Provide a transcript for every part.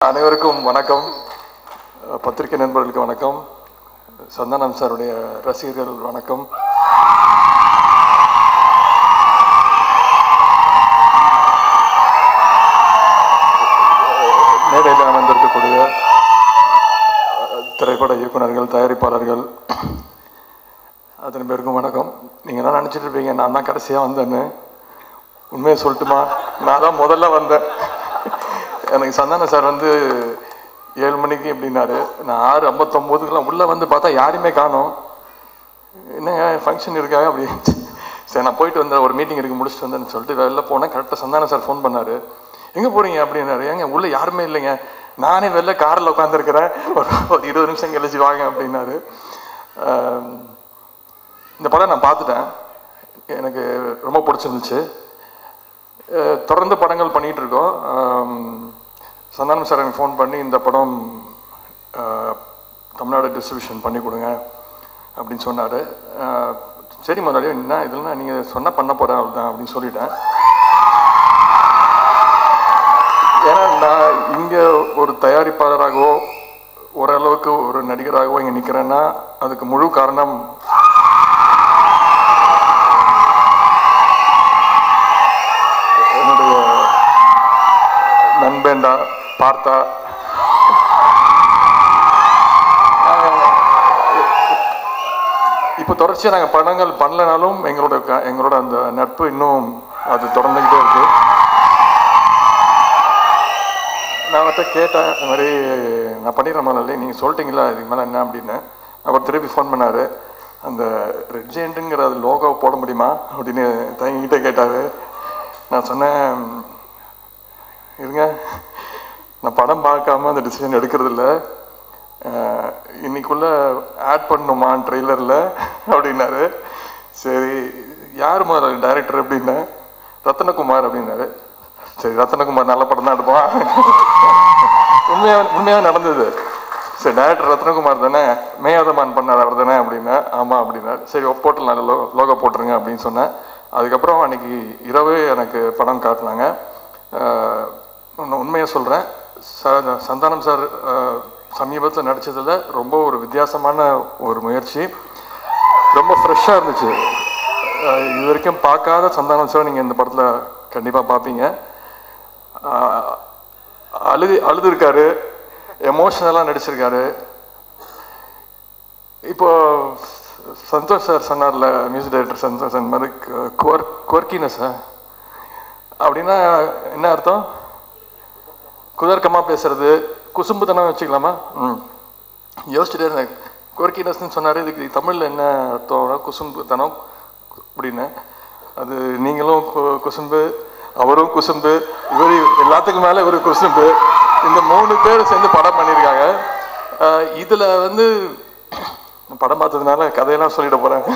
அனைவருக்கும் வணக்கம் பத்திரிகை நண்பர்களுக்கு வணக்கம் சந்தானம் சாருடைய ரசிகர்கள் வணக்கம் மேடையில் அமர்ந்திருக்கக்கூடிய திரைப்பட இயக்குனர்கள் தயாரிப்பாளர்கள் அத்தனை பேருக்கும் வணக்கம் நீங்கள் என்ன நினச்சிட்டு இருப்பீங்க நான் தான் கடைசியாக வந்தேன்னு உண்மையை சொல்லட்டுமா நான் தான் முதல்ல வந்தேன் எனக்கு சந்தான சார் வந்து ஏழு மணிக்கு எப்படின்னாரு நான் ஆறு ஐம்பத்தொம்போதுக்கெல்லாம் உள்ளே வந்து பார்த்தா யாரையுமே காணோம் என்னங்க ஃபங்க்ஷன் இருக்கா அப்படி சரி நான் போயிட்டு வந்தேன் ஒரு மீட்டிங் இருக்கு முடிச்சுட்டு வந்தேன்னு சொல்லிட்டு வெளில போனேன் கரெக்டாக சந்தான சார் ஃபோன் பண்ணாரு எங்கே போறீங்க அப்படின்னாரு ஏங்க உள்ள யாருமே இல்லைங்க நானே வெளில காரில் உட்காந்துருக்கிறேன் ஒரு ஒரு இருபது நிமிஷம் கழிச்சு வாங்க அப்படின்னாரு ஆம், இந்த படம் நான் பார்த்துட்டேன் எனக்கு ரொம்ப பிடிச்சிருந்துச்சு அஹ் தொடர்ந்து படங்கள் பண்ணிட்டு இருக்கோம் ஆம், சந்தானம் சார் எனக்கு ஃபோன் பண்ணி இந்த படம் அஹ், தமிழ்நாடு டிஸ்ட்ரிபியூஷன் பண்ணி கொடுங்க அப்படின்னு சொன்னார் சரி முதலாளி என்ன இதெல்லாம் நீங்கள் சொன்னால் பண்ண போகிறேன் அவ்வளோதான் அப்படின்னு சொல்லிட்டேன் ஏன்னா நான் இங்கே ஒரு தயாரிப்பாளராகவோ ஓரளவுக்கு ஒரு நடிகராகவோ இங்கே நிற்கிறேன்னா அதுக்கு முழு காரணம் என்னுடைய நண்பேண்டா பார்த்தா இப்போ தொடர்ச்சியாக நாங்கள் படங்கள் பண்ணலனாலும் எங்களோட க- எங்களோட அந்த நட்பு இன்னும் அது தொடர்ந்துக்கிட்டே இருக்கு நான் அவர்கிட்ட கேட்டேன் இந்த மாதிரி நான் பண்ணிடுறேன் முதல்ல நீங்கள் சொல்லிட்டீங்களா இதுக்கு மேலே என்ன அப்படின்னு அவர் திருப்பி ஃபோன் பண்ணார் அந்த ரெட் ஜெயண்ட்டுங்கிற அது லோகோ போட முடியுமா அப்படின்னு தயங்கிட்டே கேட்டார் நான் சொன்னேன் இருங்க நான் படம் பார்க்காம அந்த டிசிஷன் எடுக்கிறது இல்ல அஹ், இன்னைக்குள்ள ஆட் பண்ணுமா ட்ரெய்லரில் அப்படின்னாரு சரி யார் முதல்ல டைரக்டர் அப்படின்னா ரத்னகுமார் அப்படின்னாரு சரி ரத்னகுமார் நல்ல படம் தான் எடுப்பான் உண்மையா உண்மையாக நடந்தது சரி டைரக்டர் ரத்னகுமார் தானே மேயாதமான் பண்ணார் அவர் தானே அப்படின்னா ஆமாம் அப்படின்னாரு சரி போட்டுடலாம் லோ லோகோ போட்டுருங்க அப்படின்னு சொன்னேன் அதுக்கப்புறம் அன்னைக்கு இரவே எனக்கு படம் காட்டினாங்க ஆஹ் உண்மை- உண்மையை சொல்கிறேன் ச சந்தானம் சார் சமீபத்தில் நடிச்சதுல ரொம்ப ஒரு வித்தியாசமான ஒரு முயற்சி ரொம்ப ஃப்ரெஷ்ஷாக இருந்துச்சு ஆஹ் இது வரைக்கும் பார்க்காத சந்தானம் சார் நீங்கள் இந்த படத்தில் கண்டிப்பாக பார்ப்பீங்க ஆஹ் அழுது அழுதுருக்காரு எமோஷனலாக நடிச்சிருக்காரு இப்போ சந்தோஷ் சார் சொன்னார்ல மியூசிக் டைரக்டர் சந்தோஷ் சார் இந்த மாதிரி குவர்க்கினஸ் அப்படின்னா என்ன அர்த்தம் குதர்க்கமா பேசுறது குசும்புத்தனம் வச்சுக்கலாமா ம் யோசிச்சுட்டே இருந்தேன் குவர்க்கினஸ்ன்னு சொன்னாரு இதுக்கு தமிழ்ல என்ன அர்த்தம் குசும்புத்தனம் அப்படின்னு அது நீங்களும் கு- குசும்பு அவரும் குசும்பு இவர் எல்லாத்துக்கும் மேல இவர் குசும்பு இந்த மூணு பேர் சேர்ந்து படம் பண்ணியிருக்காங்க அஹ் இதுல வந்து நான் படம் பார்த்ததுனால கதையெல்லாம் சொல்லிட போறேன்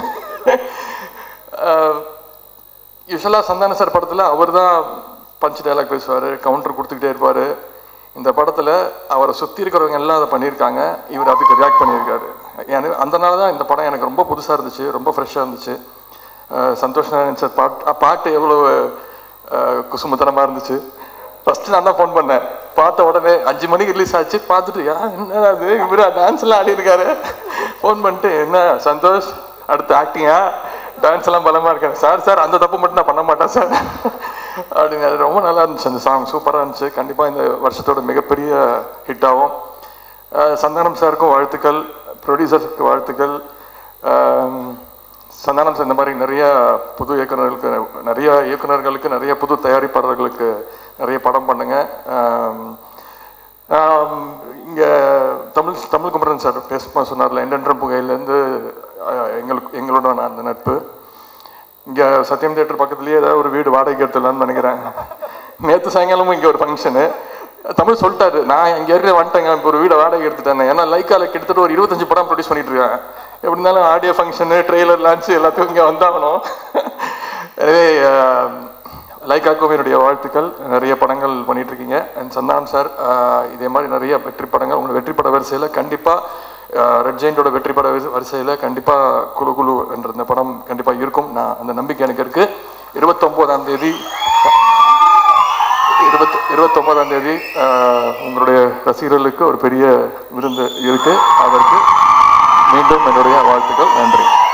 யூஸ்வலாக சந்தான சார் படத்தில் அவர் தான் பஞ்ச் டைலாக் பேசுவார் கவுண்டர் கொடுத்துக்கிட்டே இருப்பார் இந்த படத்தில் அவரை சுற்றி இருக்கிறவங்க எல்லாம் அதை பண்ணியிருக்காங்க இவர் அதுக்கு ரியாக்ட் பண்ணியிருக்காரு எனக்கு அதனால தான் இந்த படம் எனக்கு ரொம்ப புதுசாக இருந்துச்சு ரொம்ப ஃப்ரெஷ்ஷாக இருந்துச்சு அஹ் சந்தோஷ் நாராயண் சார் பாட்டு பாட்டு எவ்வளோ குசுமத்தனமாக இருந்துச்சு ஃபர்ஸ்ட் நான் தான் ஃபோன் பண்ணேன் பார்த்த உடனே அஞ்சு மணிக்கு ரிலீஸ் ஆச்சு பார்த்துட்டு யா என்ன அது இவரு டான்ஸ் எல்லாம் ஆடி இருக்காரு ஃபோன் பண்ணிட்டு என்ன சந்தோஷ் அடுத்து ஆக்டிங்கா டான்ஸ் எல்லாம் பலமா இருக்கேன் சார் சார் அந்த தப்பு மட்டும் நான் பண்ண மாட்டேன் சார் அப்படிங்க ரொம்ப நல்லா இருந்துச்சு அந்த சாங் சூப்பராக இருந்துச்சு கண்டிப்பாக இந்த வருஷத்தோட மிகப்பெரிய ஹிட் ஆகும் அஹ் சந்தானம் சாருக்கும் வாழ்த்துக்கள் ப்ரொடியூசருக்கு வாழ்த்துக்கள் அஹ் சந்தானம் சார் இந்த மாதிரி நிறைய புது இயக்குனர்களுக்கு நிறைய இயக்குனர்களுக்கு நிறைய புது தயாரிப்பாளர்களுக்கு நிறைய படம் பண்ணுங்க ஆம், ஆம், இங்க தமிழ் தமிழ் குமரன் சார் பேசுமா சொன்னார்ல எண்டென்றம் புகையிலேருந்து எங்களுக்கு எங்களோட நான் அந்த நட்பு இங்க சத்யம் தியேட்டர் பக்கத்துலயே ஏதாவது ஒரு வீடு வாடகைக்கு எடுத்துடலாம்னு நினைக்கிறேன் நேற்று சாயங்காலமும் இங்க ஒரு ஃபங்க்ஷனு தமிழ் சொல்லிட்டாரு நான் இங்க ஏற்கனவே வந்துட்டேங்க இப்போ ஒரு வீடை வாடகை எடுத்துட்டேன் ஏன்னா லைக்கால கிட்டத்தட்ட ஒரு இருபத்தஞ்சு படம் ப்ரொடியூஸ் பண்ணிட்டு இருக்கேன் எப்படி இருந்தாலும் ஆடியோ ஃபங்க்ஷனு ட்ரெய்லர் லான்ச் எல்லாத்துக்கும் இங்கே வந்தாகணும் எனவே ஆஹ், லைக்காக்கும் என்னுடைய வாழ்த்துக்கள் நிறைய படங்கள் பண்ணிட்டு இருக்கீங்க அண்ட் சந்தானம் சார் ஆஹ், இதே மாதிரி நிறைய வெற்றி படங்கள் உங்கள் வெற்றி பட வரிசையில் கண்டிப்பாக ரெட் ஜெயிண்டோட வெற்றி பட வரிசையில் கண்டிப்பாக குழு குழு என்ற இந்த படம் கண்டிப்பாக இருக்கும் நான் அந்த நம்பிக்கை எனக்கு இருக்கு இருபத்தொம்போதாம் தேதி இருபத்தி இருபத்தொன்பதாம் தேதி ஆஹ், உங்களுடைய ரசிகர்களுக்கு ஒரு பெரிய விருந்து இருக்கு அதற்கு மீண்டும் என்னுடைய வாழ்த்துக்கள் நன்றி